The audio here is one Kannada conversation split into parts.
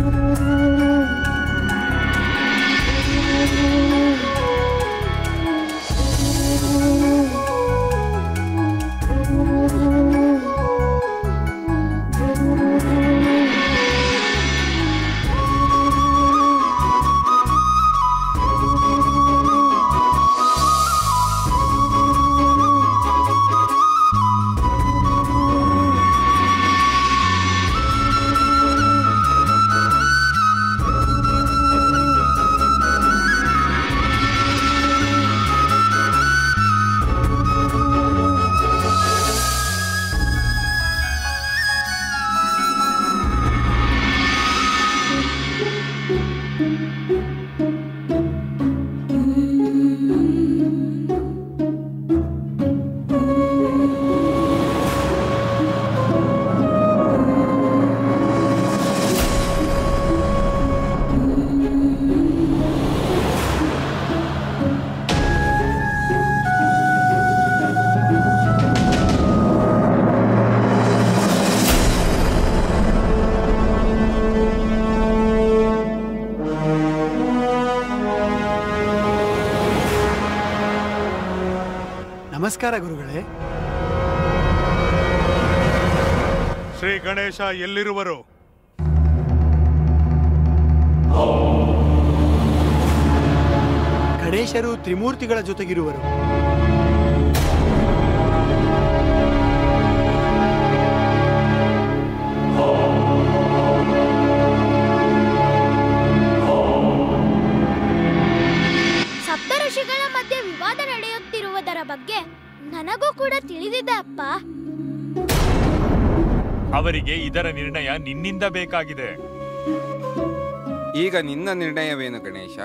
ನಮಸ್ಕಾರ ಗುರುಗಳೇ ಶ್ರೀ ಗಣೇಶ ಎಲ್ಲಿರುವರು ಗಣೇಶರು ತ್ರಿಮೂರ್ತಿಗಳ ಜೊತೆಗಿರುವರು ಸಪ್ತ ಋಷಿಗಳ ಮಧ್ಯೆ ವಿವಾದ ನಡೆಯುತ್ತಿರುವುದರ ಬಗ್ಗೆ ನನಗೂ ಕೂಡ ತಿಳಿದಿದೆ ಅಪ್ಪ ಅವರಿಗೆ ಇದರ ನಿರ್ಣಯ ನಿನ್ನಿಂದ ಬೇಕಾಗಿದೆ ಈಗ ನಿನ್ನ ನಿರ್ಣಯವೇನು ಗಣೇಶ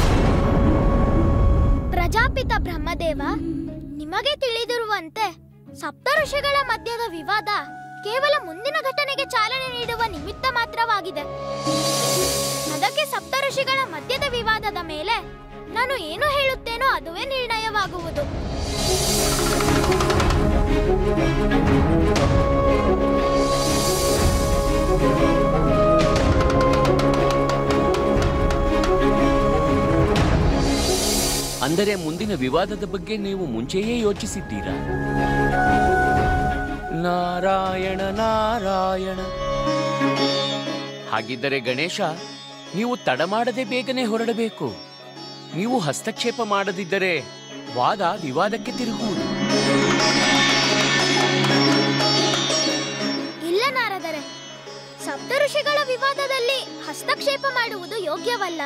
ಪ್ರಜಾಪಿತ ಬ್ರಹ್ಮದೇವ ನಿಮಗೆ ತಿಳಿದಿರುವಂತೆ ಸಪ್ತ ಋಷಿಗಳ ಮಧ್ಯದ ವಿವಾದ ಕೇವಲ ಮುಂದಿನ ಘಟನೆಗೆ ಚಾಲನೆ ನೀಡುವ ನಿಮಿತ್ತ ಮಾತ್ರವಾಗಿದೆ ಅದಕ್ಕೆ ಸಪ್ತ ಋಷಿಗಳ ಮಧ್ಯದ ವಿವಾದದ ಮೇಲೆ ನಾನು ಏನು ಹೇಳುತ್ತೇನೋ ಅದುವೇ ನಿರ್ಣಯವಾಗುವುದು ಅಂದರೆ ಮುಂದಿನ ವಿವಾದದ ಬಗ್ಗೆ ನೀವು ಮುಂಚೆಯೇ ಯೋಚಿಸಿದ್ದೀರಾ ನಾರಾಯಣ ನಾರಾಯಣ ಹಾಗಿದ್ದರೆ ಗಣೇಶ ನೀವು ತಡ ಮಾಡದೆ ಬೇಗನೆ ಹೊರಡಬೇಕು ನೀವು ಹಸ್ತಕ್ಷೇಪ ಮಾಡದಿದ್ದರೆ ವಾದ ವಿವಾದಕ್ಕೆ ತಿರುಗುವುದು ಇಲ್ಲ ನಾರದರೆ ಸಪ್ತ ಋಷಿಗಳ ವಿವಾದದಲ್ಲಿ ಹಸ್ತಕ್ಷೇಪ ಮಾಡುವುದು ಯೋಗ್ಯವಲ್ಲ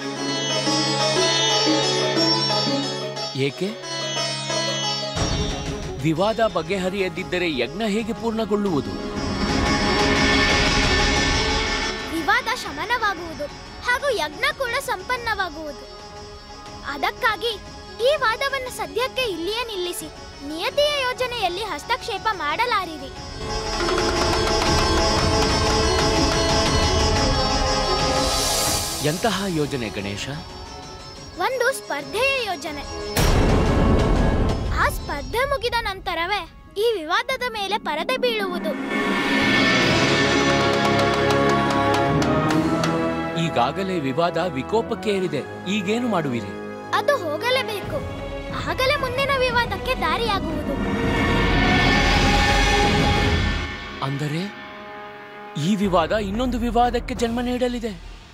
ಏಕೆ ವಿವಾದ ಬಗೆಹರಿಯದಿದ್ದರೆ ಯಜ್ಞ ಹೇಗೆ ಪೂರ್ಣಗೊಳ್ಳುವುದು ವಿವಾದ ಶಮನವಾಗುವುದು ಹಾಗೂ ಯಜ್ಞ ಕೂಡ ಸಂಪನ್ನವಾಗುವುದು ಅದಕ್ಕಾಗಿ ಈ ವಾದವನ್ನು ಸದ್ಯಕ್ಕೆ ಇಲ್ಲಿಯೇ ನಿಲ್ಲಿಸಿ ನಿಯತಿಯ ಯೋಜನೆಯಲ್ಲಿ ಹಸ್ತಕ್ಷೇಪ ಮಾಡಲಾರಿರಿ ಎಂತಹ ಯೋಜನೆ ಗಣೇಶ ಒಂದು ಸ್ಪರ್ಧೆಯ ಯೋಜನೆ ಆ ಸ್ಪರ್ಧೆ ಮುಗಿದ ನಂತರವೇ ಈ ವಿವಾದದ ಮೇಲೆ ಪರದೆ ಬೀಳುವುದು ಈಗಾಗಲೇ ವಿವಾದ ವಿಕೋಪಕ್ಕೇರಿದೆ ಈಗೇನು ಮಾಡುವಿರಿ ಅದು ಹೋಗಲೇಬೇಕು ಆಗಲೇ ಮುಂದಿನ ವಿವಾದಕ್ಕೆ ದಾರಿಯಾಗುವುದು ಅಂದರೆ ಈ ವಿವಾದ ಇನ್ನೊಂದು ವಿವಾದಕ್ಕೆ ಜನ್ಮ ನೀಡಲಿದೆ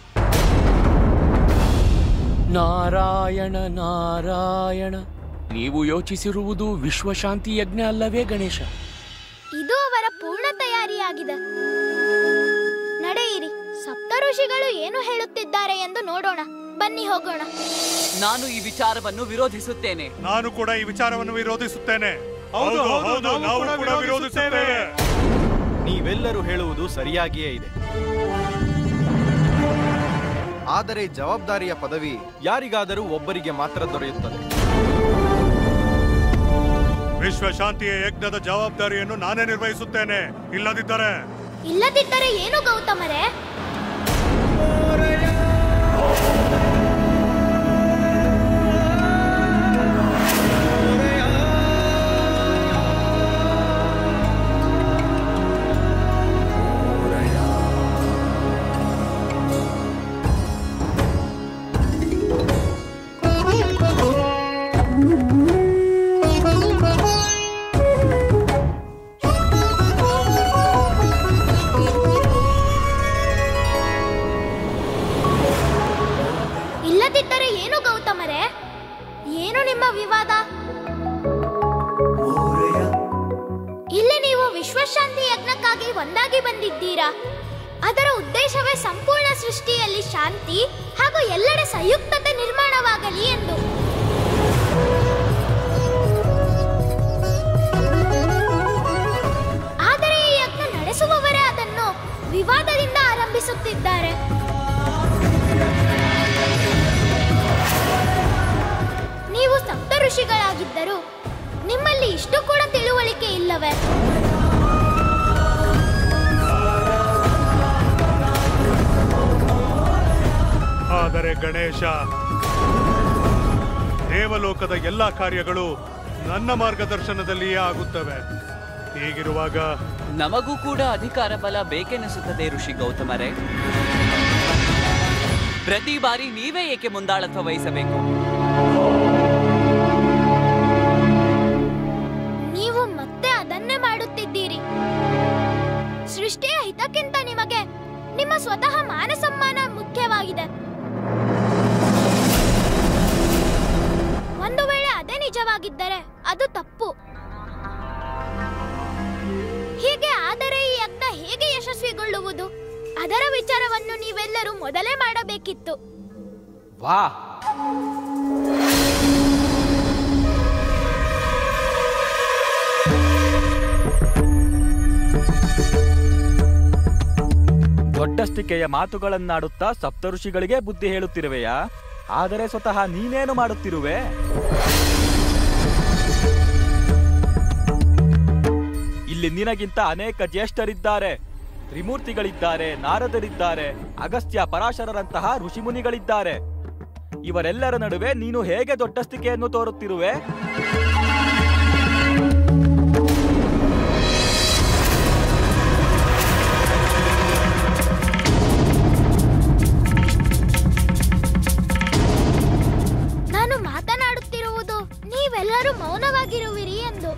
ನಾರಾಯಣ ನಾರಾಯಣ ನೀವು ಯೋಚಿಸಿರುವುದು ವಿಶ್ವಶಾಂತಿ ಯಜ್ಞ ಅಲ್ಲವೇ ಗಣೇಶ ಇದು ಅವರ ಪೂರ್ಣ ತಯಾರಿಯಾಗಿದೆ ನಡೆಯಿರಿ ಸಪ್ತ ಋಷಿಗಳು ಏನು ಹೇಳುತ್ತಿದ್ದಾರೆ ಎಂದು ನೋಡೋಣ ಬನ್ನಿ ಹೋಗೋಣ ನಾನು ಈ ವಿಚಾರವನ್ನು ವಿರೋಧಿಸುತ್ತೇನೆ ನಾನು ಕೂಡ ಈ ವಿಚಾರವನ್ನು ವಿರೋಧಿಸುತ್ತೇನೆ ಹೌದು ಹೌದು ನಾವು ಕೂಡ ವಿರೋಧಿಸುತ್ತೇವೆ ನೀವೆಲ್ಲರೂ ಹೇಳುವುದು ಸರಿಯಾಗಿಯೇ ಇದೆ ಆದರೆ ಜವಾಬ್ದಾರಿಯ ಪದವಿ ಯಾರಿಗಾದರೂ ಒಬ್ಬರಿಗೆ ಮಾತ್ರ ದೊರೆಯುತ್ತದೆ ವಿಶ್ವ ಶಾಂತಿಯ ಯಜ್ಞದ ಜವಾಬ್ದಾರಿಯನ್ನು ನಾನೇ ನಿರ್ವಹಿಸುತ್ತೇನೆ ಇಲ್ಲದಿದ್ದರೆ ಇಲ್ಲದಿದ್ದರೆ ಏನು ಗೌತಮರೇ ಗೌತಮರೇ ಏನು ನಿಮ್ಮ ವಿವಾದ ಇಲ್ಲಿ ನೀವು ವಿಶ್ವಶಾಂತಿ ಯಜ್ಞಕ್ಕಾಗಿ ಒಂದಾಗಿ ಬಂದಿದ್ದೀರಾ ಅದರ ಉದ್ದೇಶವೇ ಸಂಪೂರ್ಣ ಸೃಷ್ಟಿಯಲ್ಲಿ ಶಾಂತಿ ಹಾಗೂ ಎಲ್ಲೆಡೆ ಸಂಯುಕ್ತತೆ ನಿರ್ಮಾಣವಾಗಲಿ ಎಂದು ಆದರೆ ಈ ಯಜ್ಞ ನಡೆಸುವವರೇ ಅದನ್ನು ವಿವಾದದಿಂದ ಆರಂಭಿಸುತ್ತಿದ್ದಾರೆ ನೀವು ಸಪ್ತ ಋಷಿಗಳಾಗಿದ್ದರು ನಿಮ್ಮಲ್ಲಿ ಇಷ್ಟು ಕೂಡ ತಿಳುವಳಿಕೆ ಇಲ್ಲವೇ ಆದರೆ ಗಣೇಶ ದೇವಲೋಕದ ಎಲ್ಲಾ ಕಾರ್ಯಗಳು ನನ್ನ ಮಾರ್ಗದರ್ಶನದಲ್ಲಿಯೇ ಆಗುತ್ತವೆ ಹೀಗಿರುವಾಗ ನಮಗೂ ಕೂಡ ಅಧಿಕಾರ ಬಲ ಬೇಕೆನಿಸುತ್ತದೆ ಋಷಿ ಗೌತಮರೇ ಪ್ರತಿ ಬಾರಿ ನೀವೇ ಏಕೆ ಮುಂದಾಳತ್ವ ವಹಿಸಬೇಕು ನೀವು ಮತ್ತೆ ಅದನ್ನೇ ಮಾಡುತ್ತಿದ್ದೀರಿ ಸೃಷ್ಟಿಯ ಹಿತಕ್ಕಿಂತ ನಿಮಗೆ ನಿಮ್ಮ ಸ್ವತಃ ಮಾನ ಸಮ್ಮಾನ ಮುಖ್ಯವಾಗಿದೆ ಒಂದು ವೇಳೆ ಅದೇ ನಿಜವಾಗಿದ್ದರೆ ಅದು ತಪ್ಪು ಹೀಗೆ ಆದರೆ ಈ ಯಜ್ಞ ಹೇಗೆ ಯಶಸ್ವಿಗೊಳ್ಳುವುದು ಅದರ ವಿಚಾರವನ್ನು ನೀವೆಲ್ಲರೂ ಮೊದಲೇ ಮಾಡಬೇಕಿತ್ತು ವಾ ದೊಡ್ಡಸ್ತಿಕೆಯ ಮಾತುಗಳನ್ನಾಡುತ್ತಾ ಸಪ್ತಋಷಿಗಳಿಗೆ ಬುದ್ಧಿ ಹೇಳುತ್ತಿರುವೆಯಾ ಆದರೆ ಸ್ವತಃ ನೀನೇನು ಮಾಡುತ್ತಿರುವೆ ಇಲ್ಲಿ ನಿನಗಿಂತ ಅನೇಕ ಜ್ಯೇಷ್ಠರಿದ್ದಾರೆ ತ್ರಿಮೂರ್ತಿಗಳಿದ್ದಾರೆ ನಾರದರಿದ್ದಾರೆ ಅಗಸ್ತ್ಯ ಪರಾಶರರಂತಹ ಋಷಿಮುನಿಗಳಿದ್ದಾರೆ ಇವರೆಲ್ಲರ ನಡುವೆ ನೀನು ಹೇಗೆ ದೊಡ್ಡಸ್ತಿಕೆಯನ್ನು ತೋರುತ್ತಿರುವೆ ನಾನು ಮಾತನಾಡುತ್ತಿರುವುದು ನೀವೆಲ್ಲರೂ ಮೌನವಾಗಿರುವಿರಿ ಎಂದು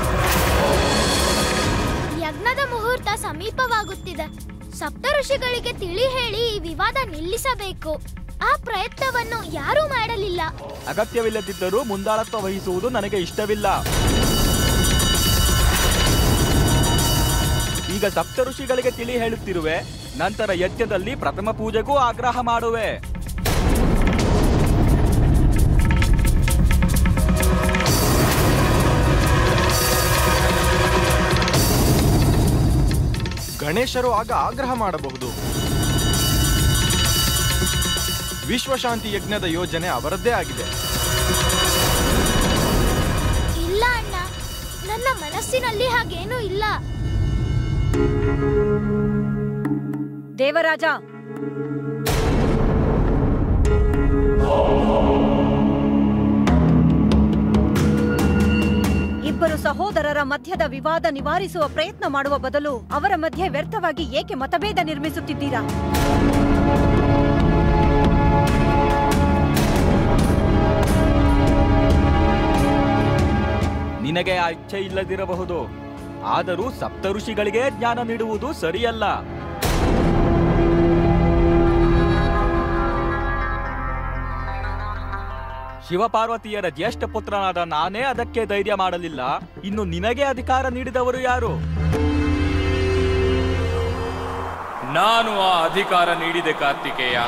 ಯಜ್ಞದ ಮುಹೂರ್ತ ಸಮೀಪವಾಗುತ್ತಿದೆ ಸಪ್ತ ಋಷಿಗಳಿಗೆ ತಿಳಿ ಹೇಳಿ ಈ ವಿವಾದ ನಿಲ್ಲಿಸಬೇಕು ಆ ಪ್ರಯತ್ನವನ್ನು ಯಾರೂ ಮಾಡಲಿಲ್ಲ ಅಗತ್ಯವಿಲ್ಲದಿದ್ದರೂ ಮುಂದಾಳತ್ವ ವಹಿಸುವುದು ನನಗೆ ಇಷ್ಟವಿಲ್ಲ ಈಗ ಸಪ್ತ ಋಷಿಗಳಿಗೆ ತಿಳಿ ಹೇಳುತ್ತಿರುವೆ ನಂತರ ಯಜ್ಞದಲ್ಲಿ ಪ್ರಥಮ ಪೂಜೆಗೂ ಆಗ್ರಹ ಮಾಡುವೆ ಗಣೇಶರು ಆಗ ಆಗ್ರಹ ಮಾಡಬಹುದು ವಿಶ್ವಶಾಂತಿ ಯಜ್ಞದ ಯೋಜನೆ ಅವರದ್ದೇ ಆಗಿದೆ ಇಲ್ಲ ಅಣ್ಣ ನನ್ನ ಮನಸ್ಸಿನಲ್ಲಿ ಹಾಗೇನೂ ಇಲ್ಲ ದೇವರಾಜ ಇಬ್ಬರು ಸಹೋದರರ ಮಧ್ಯದ ವಿವಾದ ನಿವಾರಿಸುವ ಪ್ರಯತ್ನ ಮಾಡುವ ಬದಲು ಅವರ ಮಧ್ಯೆ ವ್ಯರ್ಥವಾಗಿ ಏಕೆ ಮತಭೇದ ನಿರ್ಮಿಸುತ್ತಿದ್ದೀರಾ ನಿನಗೆ ಆ ಇಚ್ಛೆ ಇಲ್ಲದಿರಬಹುದು ಆದರೂ ಸಪ್ತ ಋಷಿಗಳಿಗೆ ಜ್ಞಾನ ನೀಡುವುದು ಸರಿಯಲ್ಲ ಶಿವಪಾರ್ವತಿಯರ ಜ್ಯೇಷ್ಠ ಪುತ್ರನಾದ ನಾನೇ ಅದಕ್ಕೆ ಧೈರ್ಯ ಮಾಡಲಿಲ್ಲ ಇನ್ನು ನಿನಗೆ ಅಧಿಕಾರ ನೀಡಿದವರು ಯಾರು ನಾನು ಆ ಅಧಿಕಾರ ನೀಡಿದೆ ಕಾರ್ತಿಕೇಯ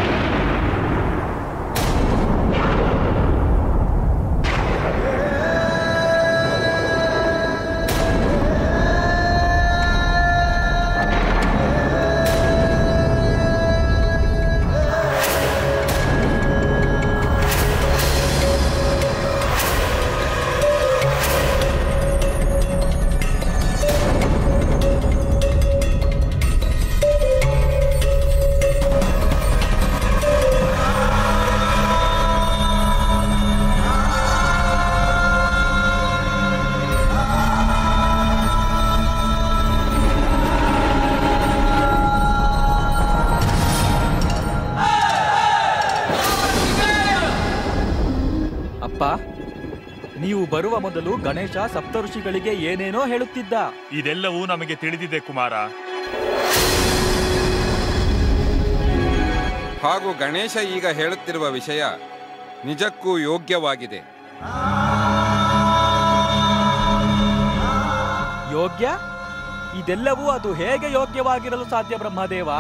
ಅಪ್ಪ ನೀವು ಬರುವ ಮೊದಲು ಗಣೇಶ ಸಪ್ತ ಋಷಿಗಳಿಗೆ ಏನೇನೋ ಹೇಳುತ್ತಿದ್ದ ಇದೆಲ್ಲವೂ ನಮಗೆ ತಿಳಿದಿದೆ ಕುಮಾರ ಹಾಗೂ ಗಣೇಶ ಈಗ ಹೇಳುತ್ತಿರುವ ವಿಷಯ ನಿಜಕ್ಕೂ ಯೋಗ್ಯವಾಗಿದೆ ಯೋಗ್ಯ ಇದೆಲ್ಲವೂ ಅದು ಹೇಗೆ ಯೋಗ್ಯವಾಗಿರಲು ಸಾಧ್ಯ ಬ್ರಹ್ಮದೇವ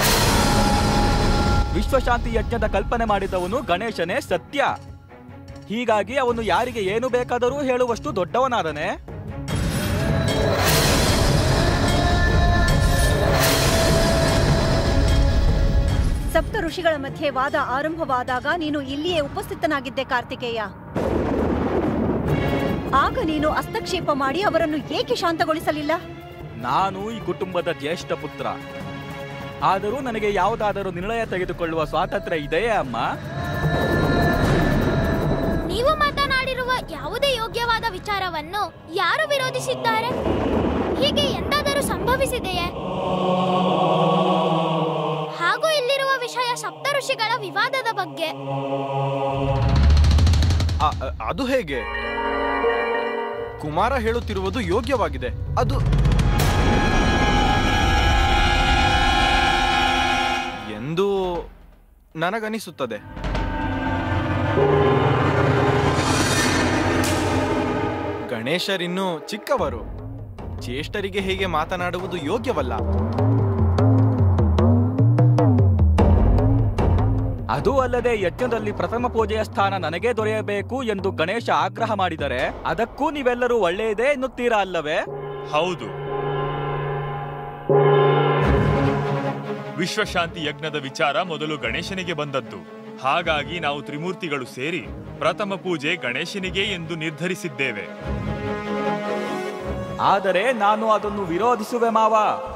ವಿಶ್ವಶಾಂತಿ ಯಜ್ಞದ ಕಲ್ಪನೆ ಮಾಡಿದವನು ಗಣೇಶನೇ ಸತ್ಯ ಹೀಗಾಗಿ ಅವನು ಯಾರಿಗೆ ಏನು ಬೇಕಾದರೂ ಹೇಳುವಷ್ಟು ದೊಡ್ಡವನಾದನೆ ಸಪ್ತ ಋಷಿಗಳ ಮಧ್ಯೆ ವಾದ ಆರಂಭವಾದಾಗ ನೀನು ಇಲ್ಲಿಯೇ ಉಪಸ್ಥಿತನಾಗಿದ್ದೆ ಕಾರ್ತಿಕೇಯ ಆಗ ನೀನು ಹಸ್ತಕ್ಷೇಪ ಮಾಡಿ ಅವರನ್ನು ಏಕೆ ಶಾಂತಗೊಳಿಸಲಿಲ್ಲ ನಾನು ಈ ಕುಟುಂಬದ ಜ್ಯೇಷ್ಠ ಪುತ್ರ ಆದರೂ ನನಗೆ ಯಾವುದಾದರೂ ನಿರ್ಣಯ ತೆಗೆದುಕೊಳ್ಳುವ ಸ್ವಾತಂತ್ರ್ಯ ಇದೆಯೇ ಅಮ್ಮ ನೀವು ಮಾತನಾಡಿರುವ ಯಾವುದೇ ಯೋಗ್ಯವಾದ ವಿಚಾರವನ್ನು ಯಾರು ವಿರೋಧಿಸಿದ್ದಾರೆ ಹೀಗೆ ಎಂದಾದರೂ ಸಂಭವಿಸಿದೆಯೇ ಹಾಗೂ ಇಲ್ಲಿರುವ ವಿಷಯ ಸಪ್ತ ಋಷಿಗಳ ವಿವಾದದ ಬಗ್ಗೆ ಆ- ಅ- ಅದು ಹೇಗೆ ಕುಮಾರ ಹೇಳುತ್ತಿರುವುದು ಯೋಗ್ಯವಾಗಿದೆ ಅದು ಎಂದು ನನಗನಿಸುತ್ತದೆ ಗಣೇಶರಿನ್ನೂ ಚಿಕ್ಕವರು ಜ್ಯೇಷ್ಠರಿಗೆ ಹೇಗೆ ಮಾತನಾಡುವುದು ಯೋಗ್ಯವಲ್ಲ ಅದೂ ಅಲ್ಲದೆ ಯಜ್ಞದಲ್ಲಿ ಪ್ರಥಮ ಪೂಜೆಯ ಸ್ಥಾನ ನನಗೆ ದೊರೆಯಬೇಕು ಎಂದು ಗಣೇಶ ಆಗ್ರಹ ಮಾಡಿದರೆ ಅದಕ್ಕೂ ನೀವೆಲ್ಲರೂ ಒಳ್ಳೆಯದೇ ಎನ್ನುತ್ತೀರಾ ಅಲ್ಲವೇ ಹೌದು ವಿಶ್ವಶಾಂತಿ ಯಜ್ಞದ ವಿಚಾರ ಮೊದಲು ಗಣೇಶನಿಗೆ ಬಂದದ್ದು ಹಾಗಾಗಿ ನಾವು ತ್ರಿಮೂರ್ತಿಗಳು ಸೇರಿ ಪ್ರಥಮ ಪೂಜೆ ಗಣೇಶನಿಗೆ ಎಂದು ನಿರ್ಧರಿಸಿದ್ದೇವೆ ಆದರೆ ನಾನು ಅದನ್ನು ವಿರೋಧಿಸುವೆ ಮಾವ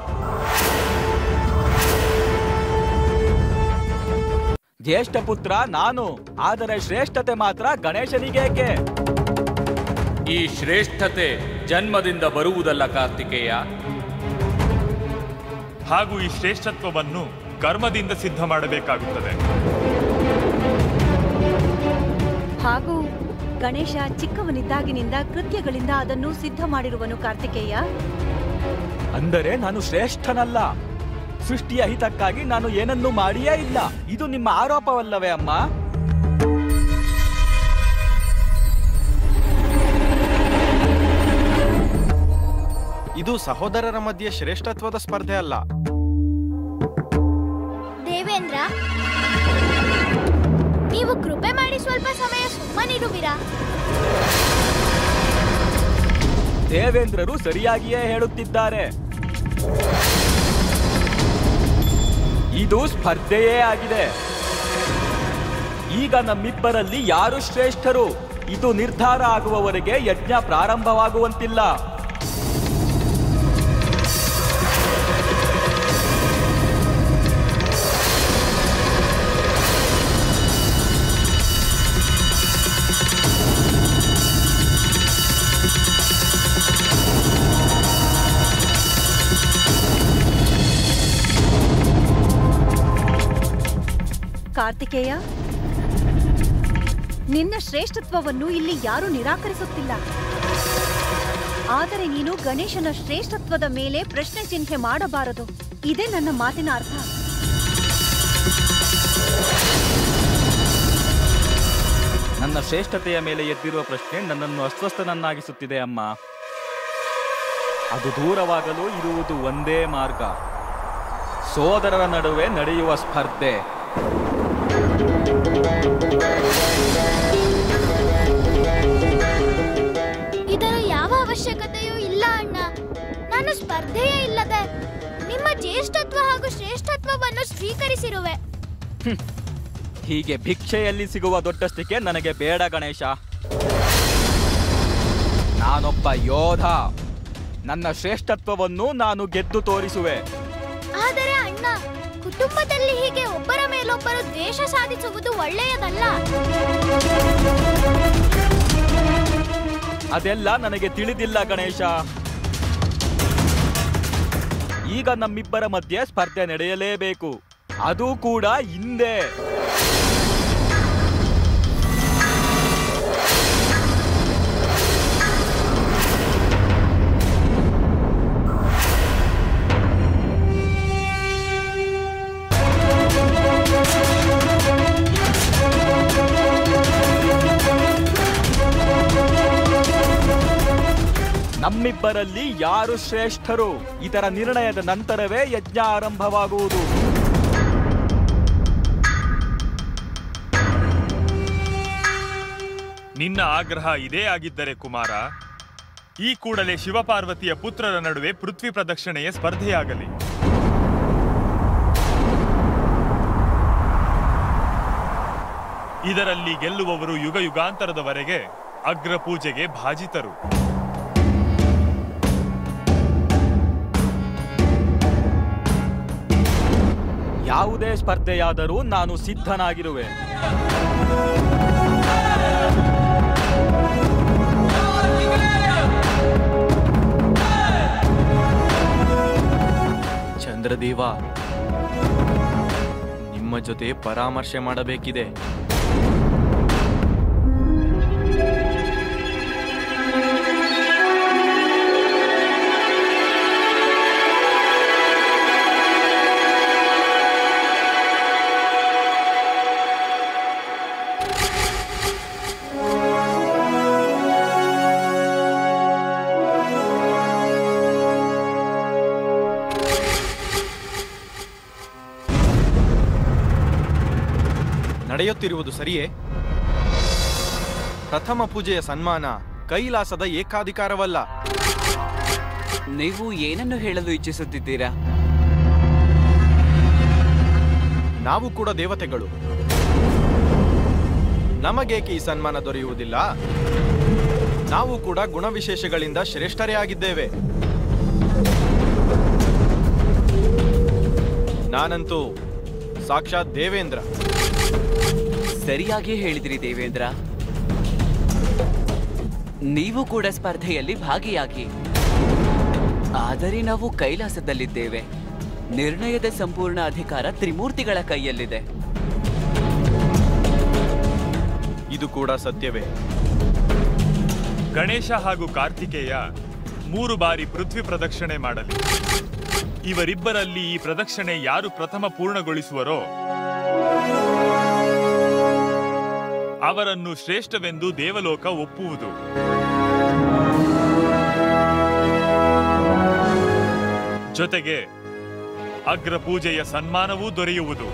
ಜ್ಯೇಷ್ಠ ಪುತ್ರ ನಾನು ಆದರೆ ಶ್ರೇಷ್ಠತೆ ಮಾತ್ರ ಗಣೇಶನಿಗೇಕೆ ಈ ಶ್ರೇಷ್ಠತೆ ಜನ್ಮದಿಂದ ಬರುವುದಲ್ಲ ಕಾರ್ತಿಕೇಯ ಹಾಗೂ ಈ ಶ್ರೇಷ್ಠತ್ವವನ್ನು ಕರ್ಮದಿಂದ ಸಿದ್ಧ ಮಾಡಬೇಕಾಗುತ್ತದೆ ಹಾಗೂ ಗಣೇಶ ಚಿಕ್ಕವನಿದ್ದಾಗಿನಿಂದ ಕೃತ್ಯಗಳಿಂದ ಅದನ್ನು ಸಿದ್ಧ ಮಾಡಿರುವನು ಕಾರ್ತಿಕೇಯ ಅಂದರೆ ನಾನು ಶ್ರೇಷ್ಠನಲ್ಲ ಸೃಷ್ಟಿಯ ಹಿತಕ್ಕಾಗಿ ನಾನು ಏನನ್ನೂ ಮಾಡಿಯೇ ಇಲ್ಲ ಇದು ನಿಮ್ಮ ಆರೋಪವಲ್ಲವೇ ಅಮ್ಮ ಇದು ಸಹೋದರರ ಮಧ್ಯೆ ಶ್ರೇಷ್ಠತ್ವದ ಸ್ಪರ್ಧೆ ಅಲ್ಲ ದೇವೇಂದ್ರ ನೀವು ಕೃಪೆ ಮಾಡಿ ಸ್ವಲ್ಪ ಸಮಯ ಸುಮ್ಮನಿರುವಿರಾ ದೇವೇಂದ್ರರು ಸರಿಯಾಗಿಯೇ ಹೇಳುತ್ತಿದ್ದಾರೆ ಇದು ಸ್ಪರ್ಧೆಯೇ ಆಗಿದೆ ಈಗ ನಮ್ಮಿಬ್ಬರಲ್ಲಿ ಯಾರು ಶ್ರೇಷ್ಠರು ಇದು ನಿರ್ಧಾರ ಆಗುವವರೆಗೆ ಯಜ್ಞ ಪ್ರಾರಂಭವಾಗುವಂತಿಲ್ಲ ಕಾರ್ತಿಕೇಯ ನಿನ್ನ ಶ್ರೇಷ್ಠತ್ವವನ್ನು ಇಲ್ಲಿ ಯಾರೂ ನಿರಾಕರಿಸುತ್ತಿಲ್ಲ ಆದರೆ ನೀನು ಗಣೇಶನ ಶ್ರೇಷ್ಠತ್ವದ ಮೇಲೆ ಪ್ರಶ್ನೆ ಚಿಹ್ನೆ ಮಾಡಬಾರದು ಇದೇ ನನ್ನ ಮಾತಿನ ಅರ್ಥ ನನ್ನ ಶ್ರೇಷ್ಠತೆಯ ಮೇಲೆ ಎದ್ದಿರುವ ಪ್ರಶ್ನೆ ನನ್ನನ್ನು ಅಸ್ವಸ್ಥನನ್ನಾಗಿಸುತ್ತಿದೆ ಅಮ್ಮ ಅದು ದೂರವಾಗಲು ಇರುವುದು ಒಂದೇ ಮಾರ್ಗ ಸೋದರರ ನಡುವೆ ನಡೆಯುವ ಸ್ಪರ್ಧೆ ಇದರ ಯಾವ ಅವಶ್ಯಕತೆಯೂ ಇಲ್ಲ ಅಣ್ಣ ನಾನು ಸ್ಪರ್ಧೆಯೇ ಇಲ್ಲದೆ ನಿಮ್ಮ ಜ್ಯೇಷ್ಠತ್ವ ಹಾಗೂ ಶ್ರೇಷ್ಠತ್ವವನ್ನು ಸ್ವೀಕರಿಸಿರುವೆ ಹೀಗೆ ಭಿಕ್ಷೆಯಲ್ಲಿ ಸಿಗುವ ದೊಡ್ಡಸ್ತಿಕೆ ನನಗೆ ಬೇಡ ಗಣೇಶ ನಾನೊಬ್ಬ ಯೋಧ ನನ್ನ ಶ್ರೇಷ್ಠತ್ವವನ್ನು ನಾನು ಗೆದ್ದು ತೋರಿಸುವೆ ಆದರೆ ಅಣ್ಣ ಕುಟುಂಬದಲ್ಲಿ ಹೀಗೆ ಒಬ್ಬರ ಮೇಲೊಬ್ಬರು ದ್ವೇಷ ಸಾಧಿಸುವುದು ಒಳ್ಳೆಯದಲ್ಲ ಅದೆಲ್ಲ ನನಗೆ ತಿಳಿದಿಲ್ಲ ಗಣೇಶ ಈಗ ನಮ್ಮಿಬ್ಬರ ಮಧ್ಯೆ ಸ್ಪರ್ಧೆ ನಡೆಯಲೇಬೇಕು ಅದು ಕೂಡ ಹಿಂದೆ ನಮ್ಮಿಬ್ಬರಲ್ಲಿ ಯಾರು ಶ್ರೇಷ್ಠರು ಇದರ ನಿರ್ಣಯದ ನಂತರವೇ ಯಜ್ಞ ಆರಂಭವಾಗುವುದು ನಿನ್ನ ಆಗ್ರಹ ಇದೇ ಆಗಿದ್ದರೆ ಕುಮಾರ ಈ ಕೂಡಲೇ ಶಿವಪಾರ್ವತಿಯ ಪುತ್ರರ ನಡುವೆ ಪೃಥ್ವಿ ಪ್ರದಕ್ಷಿಣೆಯ ಸ್ಪರ್ಧೆಯಾಗಲಿ ಇದರಲ್ಲಿ ಗೆಲ್ಲುವವರು ಯುಗ ಯುಗಾಂತರದವರೆಗೆ ಅಗ್ರ ಪೂಜೆಗೆ ಭಾಜಿತರು ಯಾವುದೇ ಸ್ಪರ್ಧೆಯಾದರೂ ನಾನು ಸಿದ್ಧನಾಗಿರುವೆ ಚಂದ್ರದೇವ ನಿಮ್ಮ ಜೊತೆ ಪರಾಮರ್ಶೆ ಮಾಡಬೇಕಿದೆ ನಡೆಯುತ್ತಿರುವುದು ಸರಿಯೇ ಪ್ರಥಮ ಪೂಜೆಯ ಸನ್ಮಾನ ಕೈಲಾಸದ ಏಕಾಧಿಕಾರವಲ್ಲ ನೀವು ಏನನ್ನು ಹೇಳಲು ಇಚ್ಛಿಸುತ್ತಿದ್ದೀರಾ ನಾವು ಕೂಡ ದೇವತೆಗಳು ನಮಗೇಕೆ ಈ ಸನ್ಮಾನ ದೊರೆಯುವುದಿಲ್ಲ ನಾವು ಕೂಡ ಗುಣವಿಶೇಷಗಳಿಂದ ಶ್ರೇಷ್ಠರೇ ಆಗಿದ್ದೇವೆ ನಾನಂತೂ ಸಾಕ್ಷಾತ್ ದೇವೇಂದ್ರ ಸರಿಯಾಗಿ ಹೇಳಿದಿರಿ ದೇವೇಂದ್ರ ನೀವು ಕೂಡ ಸ್ಪರ್ಧೆಯಲ್ಲಿ ಭಾಗಿಯಾಗಿ ಆದರೆ ನಾವು ಕೈಲಾಸದಲ್ಲಿದ್ದೇವೆ ನಿರ್ಣಯದ ಸಂಪೂರ್ಣ ಅಧಿಕಾರ ತ್ರಿಮೂರ್ತಿಗಳ ಕೈಯಲ್ಲಿದೆ ಇದು ಕೂಡ ಸತ್ಯವೇ ಗಣೇಶ ಹಾಗೂ ಕಾರ್ತಿಕೇಯ ಮೂರು ಬಾರಿ ಪೃಥ್ವಿ ಪ್ರದಕ್ಷಿಣೆ ಮಾಡಲಿ ಇವರಿಬ್ಬರಲ್ಲಿ ಈ ಪ್ರದಕ್ಷಿಣೆ ಯಾರು ಪ್ರಥಮ ಪೂರ್ಣಗೊಳಿಸುವರೋ ಅವರನ್ನು ಶ್ರೇಷ್ಠವೆಂದು ದೇವಲೋಕ ಒಪ್ಪುವುದು ಜೊತೆಗೆ ಅಗ್ರ ಪೂಜೆಯ ಸನ್ಮಾನವೂ ದೊರೆಯುವುದು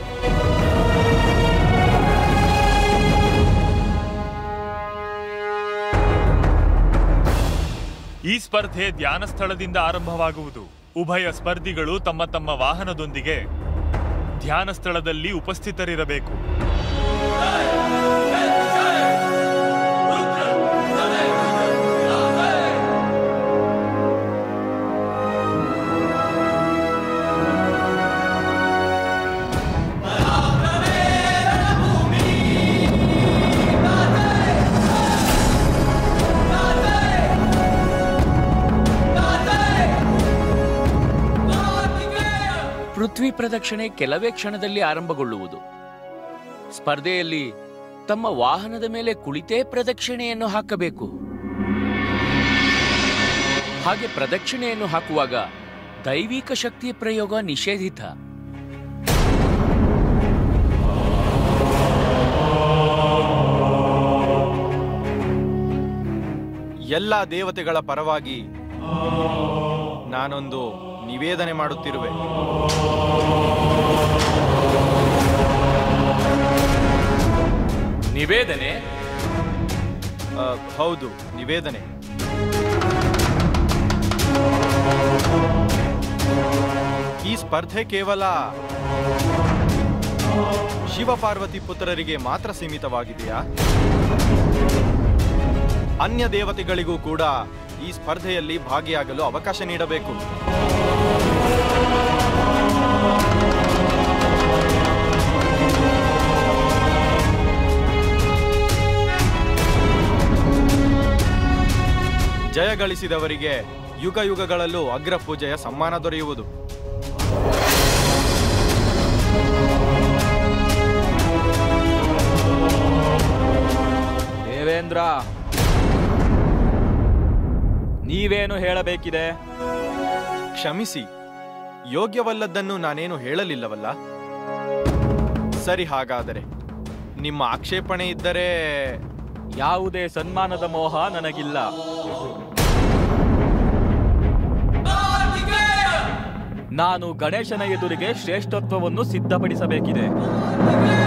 ಈ ಸ್ಪರ್ಧೆ ಧ್ಯಾನ ಸ್ಥಳದಿಂದ ಆರಂಭವಾಗುವುದು ಉಭಯ ಸ್ಪರ್ಧಿಗಳು ತಮ್ಮ ತಮ್ಮ ವಾಹನದೊಂದಿಗೆ ಧ್ಯಾನ ಸ್ಥಳದಲ್ಲಿ ಉಪಸ್ಥಿತರಿರಬೇಕು ಪೃಥ್ವಿ ಪ್ರದಕ್ಷಿಣೆ ಕೆಲವೇ ಕ್ಷಣದಲ್ಲಿ ಆರಂಭಗೊಳ್ಳುವುದು ಸ್ಪರ್ಧೆಯಲ್ಲಿ ತಮ್ಮ ವಾಹನದ ಮೇಲೆ ಕುಳಿತೇ ಪ್ರದಕ್ಷಿಣೆಯನ್ನು ಹಾಕಬೇಕು ಹಾಗೆ ಪ್ರದಕ್ಷಿಣೆಯನ್ನು ಹಾಕುವಾಗ ದೈವಿಕ ಶಕ್ತಿಯ ಪ್ರಯೋಗ ನಿಷೇಧಿತ ಎಲ್ಲ ದೇವತೆಗಳ ಪರವಾಗಿ ನಾನೊಂದು ನಿವೇದನೆ ಮಾಡುತ್ತಿರುವೆ ನಿವೇದನೆ ಆ, ಹೌದು ನಿವೇದನೆ ಈ ಸ್ಪರ್ಧೆ ಕೇವಲ ಶಿವಪಾರ್ವತಿ ಪುತ್ರರಿಗೆ ಮಾತ್ರ ಸೀಮಿತವಾಗಿದೆಯಾ ಅನ್ಯ ದೇವತೆಗಳಿಗೂ ಕೂಡ ಈ ಸ್ಪರ್ಧೆಯಲ್ಲಿ ಭಾಗಿಯಾಗಲು ಅವಕಾಶ ನೀಡಬೇಕು ಜಯ ಗಳಿಸಿದವರಿಗೆ ಯುಗ ಯುಗಗಳಲ್ಲೂ ಅಗ್ರ ಪೂಜೆಯ ಸಮ್ಮಾನ ದೊರೆಯುವುದು ದೇವೇಂದ್ರ ನೀವೇನು ಹೇಳಬೇಕಿದೆ ಕ್ಷಮಿಸಿ ಯೋಗ್ಯವಲ್ಲದ್ದನ್ನು ನಾನೇನು ಹೇಳಲಿಲ್ಲವಲ್ಲ ಸರಿ ಹಾಗಾದರೆ ನಿಮ್ಮ ಆಕ್ಷೇಪಣೆ ಇದ್ದರೆ ಯಾವುದೇ ಸನ್ಮಾನದ ಮೋಹ ನನಗಿಲ್ಲ ನಾನು ಗಣೇಶನ ಎದುರಿಗೆ ಶ್ರೇಷ್ಠತ್ವವನ್ನು ಸಿದ್ಧಪಡಿಸಬೇಕಿದೆ